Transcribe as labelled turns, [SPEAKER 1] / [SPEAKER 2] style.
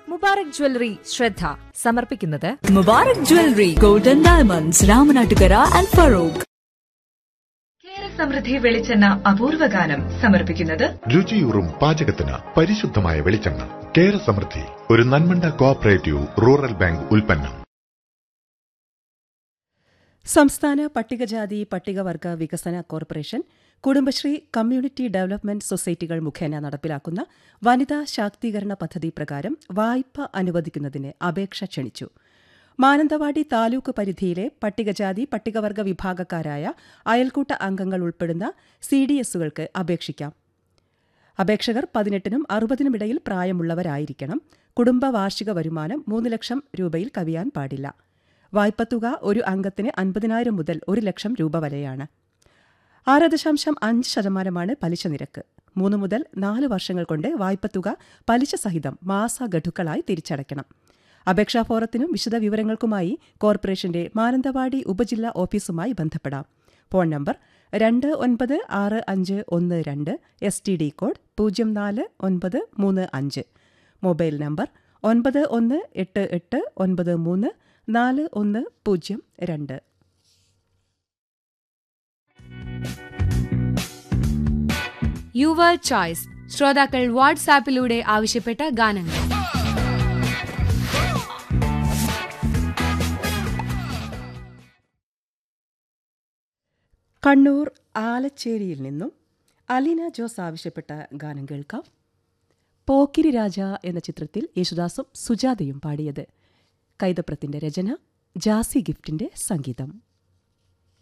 [SPEAKER 1] Mubarak jewellery ശ്രദ്ധ സമർപ്പിക്കുന്നത്
[SPEAKER 2] Mubarak Jewelry, Golden Diamonds, Ramanatukara and Farouk.
[SPEAKER 3] കേര സമൃദ്ധി വെളിച്ചെണ്ണ അപൂർവ ഗാനം സമർപ്പിക്കുന്നത്
[SPEAKER 4] രുചിയൂറും പാചകത്തിന് പരിശുദ്ധമായ വെളിച്ചെണ്ണ കേര സമൃദ്ധി ഒരു നന്മണ്ട കോഓപ്പറേറ്റീവ് റൂറൽ ബാങ്ക് ഉൽപ്പന്നം
[SPEAKER 5] സംസ്ഥാന പട്ടികജാതി പട്ടികവർഗ വികസന കോർപ്പറേഷൻ കുടുംബശ്രീ കമ്മ്യൂണിറ്റി ഡെവലപ്മെന്റ് സൊസൈറ്റികൾ മുഖേന നടപ്പിലാക്കുന്ന വനിതാ ശാക്തീകരണ പദ്ധതി പ്രകാരം വായ്പ അനുവദിക്കുന്നതിന് അപേക്ഷ ക്ഷണിച്ചു മാനന്തവാടി താലൂക്ക് പരിധിയിലെ പട്ടികജാതി പട്ടികവർഗ വിഭാഗക്കാരായ അയൽക്കൂട്ട അംഗങ്ങൾ ഉൾപ്പെടുന്ന സി ഡി എസുകൾക്ക് അപേക്ഷിക്കാം അപേക്ഷകർ പതിനെട്ടിനും അറുപതിനുമിടയിൽ പ്രായമുള്ളവരായിരിക്കണം കുടുംബ വാർഷിക വരുമാനം മൂന്ന് ലക്ഷം രൂപയിൽ കവിയാൻ പാടില്ല വായ്പത്തുക ഒരു അംഗത്തിന് അൻപതിനായിരം മുതൽ ഒരു ലക്ഷം രൂപ വരെയാണ് ആറ് ദശാംശം അഞ്ച് ശതമാനമാണ് പലിശ നിരക്ക് മൂന്ന് മുതൽ നാല് വർഷങ്ങൾ കൊണ്ട് വായ്പത്തുക പലിശ സഹിതം മാസഗഡുക്കളായി തിരിച്ചടയ്ക്കണം അപേക്ഷാ ഫോറത്തിനും വിശദ വിവരങ്ങൾക്കുമായി കോർപ്പറേഷന്റെ മാനന്തവാടി ഉപജില്ലാ ഓഫീസുമായി ബന്ധപ്പെടാം ഫോൺ നമ്പർ രണ്ട് ഒൻപത് ആറ് അഞ്ച് ഒന്ന് രണ്ട് എസ് ടി ഡി കോഡ് പൂജ്യം നാല് ഒൻപത് മൂന്ന് അഞ്ച് മൊബൈൽ നമ്പർ ഒൻപത് ഒന്ന് എട്ട് എട്ട് ഒൻപത് മൂന്ന് നാല് ഒന്ന് പൂജ്യം രണ്ട്
[SPEAKER 1] യുവർ ചോയ്സ് ശ്രോതാക്കൾ വാട്സാപ്പിലൂടെ ആവശ്യപ്പെട്ട ഗാനങ്ങൾ
[SPEAKER 5] കണ്ണൂർ ആലച്ചേരിയിൽ നിന്നും അലീന ജോസ് ആവശ്യപ്പെട്ട ഗാനം കേൾക്കാം പോക്കിരി രാജ എന്ന ചിത്രത്തിൽ യേശുദാസും സുജാതയും പാടിയത് കൈതപ്രത്തിന്റെ രചന ജാസി ഗിഫ്റ്റിന്റെ സംഗീതം